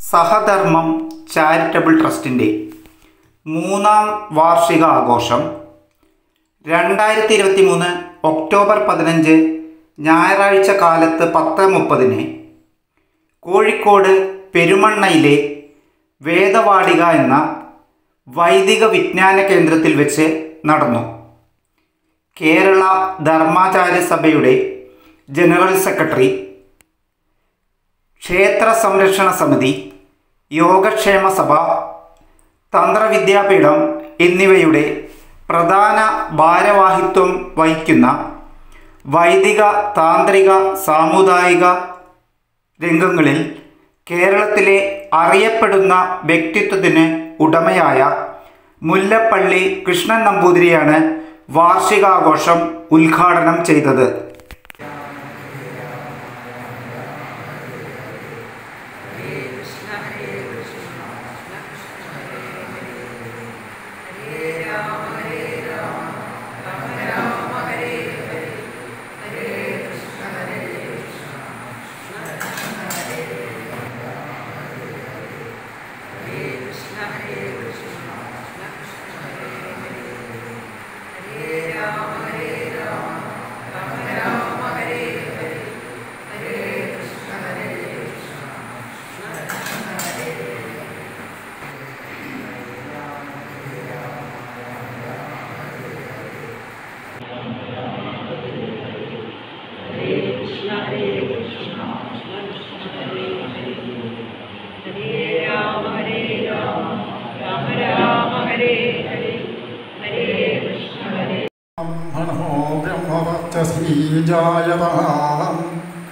സഹധർമ്മം charitable ട്രസ്റ്റിൻ്റെ മൂന്നാം വാർഷിക ആഘോഷം രണ്ടായിരത്തി ഇരുപത്തി മൂന്ന് ഒക്ടോബർ പതിനഞ്ച് ഞായറാഴ്ച കാലത്ത് പത്ത് മുപ്പതിന് കോഴിക്കോട് പെരുമണ്ണയിലെ വേദവാടിക എന്ന വൈദിക വിജ്ഞാന കേന്ദ്രത്തിൽ വെച്ച് നടന്നു കേരള ധർമാചാര്യ സഭയുടെ ജനറൽ സെക്രട്ടറി ക്ഷേത്ര സംരക്ഷണ സമിതി യോഗക്ഷേമ സഭ തന്ത്രവിദ്യാപീഠം എന്നിവയുടെ പ്രധാന ഭാരവാഹിത്വം വഹിക്കുന്ന വൈദിക താന്ത്രിക സാമുദായിക രംഗങ്ങളിൽ കേരളത്തിലെ അറിയപ്പെടുന്ന വ്യക്തിത്വത്തിന് ഉടമയായ മുല്ലപ്പള്ളി കൃഷ്ണൻ നമ്പൂതിരിയാണ് വാർഷികാഘോഷം ഉദ്ഘാടനം ചെയ്തത് ब्रह्मणो ब्रह्मवर्चसीजायताम्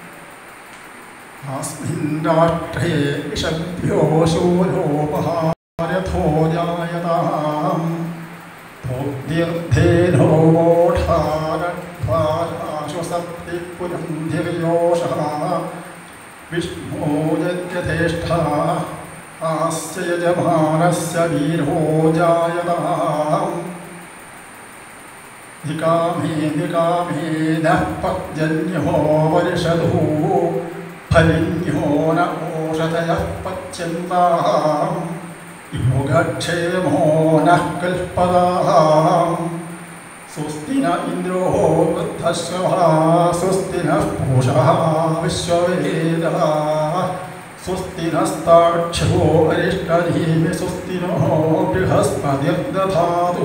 अस्मिन् राष्ट्रे विषभ्यो शूरोपहार्यथो जायताम् भोग्यर्थेनो वोढारध्वाराश्वसप्तिपुरन्धिर्योषः विष्णो यज्ञथेष्ठा आस्य यजमानस्य वीरो जायताम् निकामे निकामे नः पद्यन्यो वर्षधू फलिन्यो न ओषधयः पच्यन्ताम् योगक्षेमो नः कल्पदाम् स्वस्ति न इन्द्रो वृद्धश्रवः स्वस्ति नः पूषः विश्ववेदः स्वस्ति नस्ताक्षो अरिष्टधीमि स्वस्ति नो बृहस्पतिर्दधातु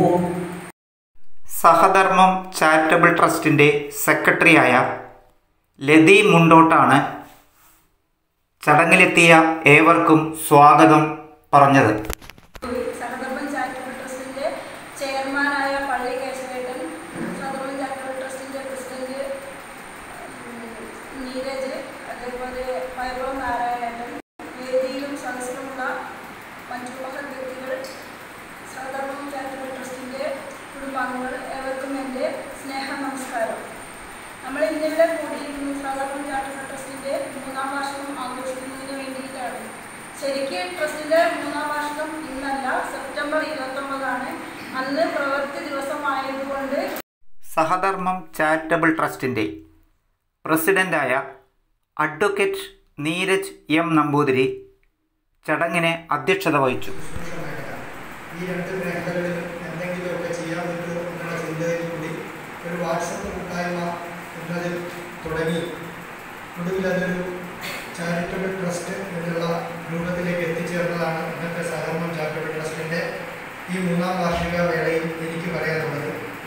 സഹധർമ്മം ചാരിറ്റബിൾ ട്രസ്റ്റിൻ്റെ സെക്രട്ടറിയായ ലതി മുണ്ടോട്ടാണ് ചടങ്ങിലെത്തിയ ഏവർക്കും സ്വാഗതം പറഞ്ഞത് സഹധർമ്മം ചാരിറ്റബിൾ ട്രസ്റ്റിന്റെ ചെയർമാനായ പള്ളി കേശവേട്ടൻ സഹധർമ്മം ചാരിറ്റബിൾ ട്രസ്റ്റിന്റെ പ്രസിഡന്റ് ഉം, നീരജ് അതേപോലെ പയപ്പുറം നാരായണേട്ടൻ വേദിയിലും സദസ്സിലുമുള്ള മഞ്ജുമഹൽ വ്യക്തികൾ സഹധർമ്മം ചാരിറ്റബിൾ ട്രസ്റ്റിന്റെ കുടുംബാംഗങ്ങൾ ഏവർക്കും എൻ്റെ സ്നേഹ നമസ്കാരം നമ്മൾ ഇന്നിവിടെ കൂടിയിരിക്കുന്നത് സഹധർമ്മം ചാരിറ്റബിൾ ട്രസ്റ്റിന്റെ മൂന്നാം വാർഷികം ആഘോഷിക്കുന്നതിന് വേണ്ടിയിട്ടാണ് ശരിക്കും ട്രസ്റ്റിന്റെ മൂന്നാം വാർഷികം ഇന്നല്ല സെപ്റ്റംബർ ഇരുപത്തൊമ്പതാണ് അന്ന് പ്രവൃത്തി ദിവസമായതുകൊണ്ട് സഹധർമ്മം ചാരിറ്റബിൾ ട്രസ്റ്റിൻ്റെ പ്രസിഡൻ്റായ അഡ്വക്കേറ്റ് നീരജ് എം നമ്പൂതിരി ചടങ്ങിന് അധ്യക്ഷത വഹിച്ചു ഈ രണ്ട് മേഖലകളിൽ എന്തെങ്കിലുമൊക്കെ ചെയ്യാൻ പറ്റുമോ എന്നുള്ള ചിന്തയിൽ കൂടി ഒരു വാട്സപ്പ് കൂട്ടായ്മ എന്നതിൽ തുടങ്ങി ഒടുവിൽ അതൊരു ചാരിറ്റബിൾ ട്രസ്റ്റ് എന്നുള്ള രൂപത്തിലേക്ക് എത്തിച്ചേർന്നതാണ് ഇന്നത്തെ സഹകരണം ചാരിറ്റബിൾ ട്രസ്റ്റിൻ്റെ ഈ മൂന്നാം വാർഷിക വേളയിൽ എനിക്ക് പറയാനുള്ളത്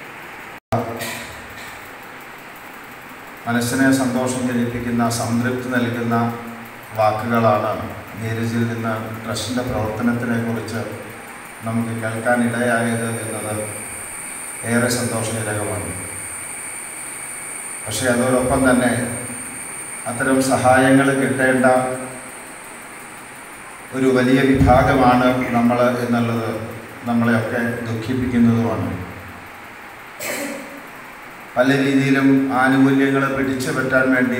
മനസ്സിനെ സന്തോഷം ജനിപ്പിക്കുന്ന സംതൃപ്തി നൽകുന്ന വാക്കുകളാണ് നീരജിൽ നിന്ന് ട്രസ്റ്റിൻ്റെ പ്രവർത്തനത്തിനെ കുറിച്ച് നമുക്ക് കേൾക്കാനിടയായത് എന്നത് ഏറെ സന്തോഷജനകമാണ് പക്ഷേ അതോടൊപ്പം തന്നെ അത്തരം സഹായങ്ങൾ കിട്ടേണ്ട ഒരു വലിയ വിഭാഗമാണ് നമ്മൾ എന്നുള്ളത് നമ്മളെയൊക്കെ ദുഃഖിപ്പിക്കുന്നതുമാണ് പല രീതിയിലും ആനുകൂല്യങ്ങൾ പിടിച്ചു പറ്റാൻ വേണ്ടി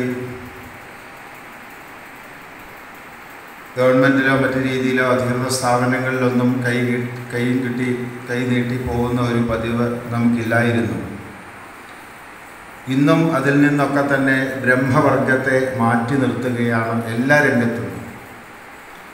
ഗവൺമെൻറ്റിലോ മറ്റു രീതിയിലോ അധികൃത സ്ഥാപനങ്ങളിലൊന്നും കൈ കി- കൈ കിട്ടി കൈ നീട്ടി പോകുന്ന ഒരു പതിവ് നമുക്കില്ലായിരുന്നു ഇന്നും അതിൽ നിന്നൊക്കെ തന്നെ ബ്രഹ്മവർഗത്തെ മാറ്റി നിർത്തുകയാണ് എല്ലാ രംഗത്തും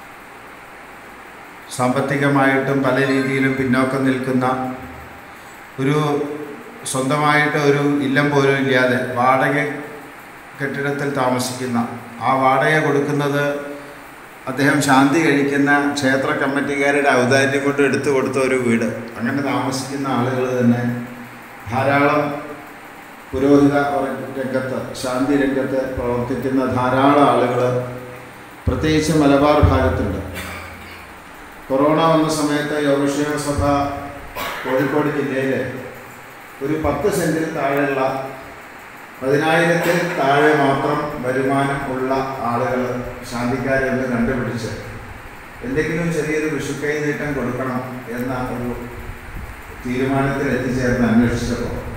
സാമ്പത്തികമായിട്ടും പല രീതിയിലും പിന്നോക്കം നിൽക്കുന്ന ഒരു സ്വന്തമായിട്ട് ഒരു ഇല്ലം പോലും ഇല്ലാതെ വാടക കെട്ടിടത്തിൽ താമസിക്കുന്ന ആ വാടക കൊടുക്കുന്നത് അദ്ദേഹം ശാന്തി കഴിക്കുന്ന ക്ഷേത്ര കമ്മിറ്റിക്കാരുടെ ഔദാര്യം കൊണ്ട് എടുത്തു കൊടുത്ത ഒരു വീട് അങ്ങനെ താമസിക്കുന്ന ആളുകൾ തന്നെ ധാരാളം പുരോഹിത രംഗത്ത് ശാന്തി രംഗത്ത് പ്രവർത്തിക്കുന്ന ധാരാളം ആളുകൾ പ്രത്യേകിച്ച് മലബാർ ഭാഗത്തുണ്ട് കൊറോണ വന്ന സമയത്ത് യോഗക്ഷേമ സഭ കോഴിക്കോട് ജില്ലയിൽ ഒരു പത്ത് സെൻറ്റിൽ താഴെയുള്ള പതിനായിരത്തിൽ താഴെ മാത്രം വരുമാനം ഉള്ള ആളുകൾ ശാന്തിക്കാരെ ഒന്ന് കണ്ടുപിടിച്ച് എന്തെങ്കിലും ചെറിയൊരു വിഷുക്കൈ നീട്ടം കൊടുക്കണം എന്ന ഒരു തീരുമാനത്തിൽ എത്തിച്ചേർന്ന് അന്വേഷിച്ചപ്പോൾ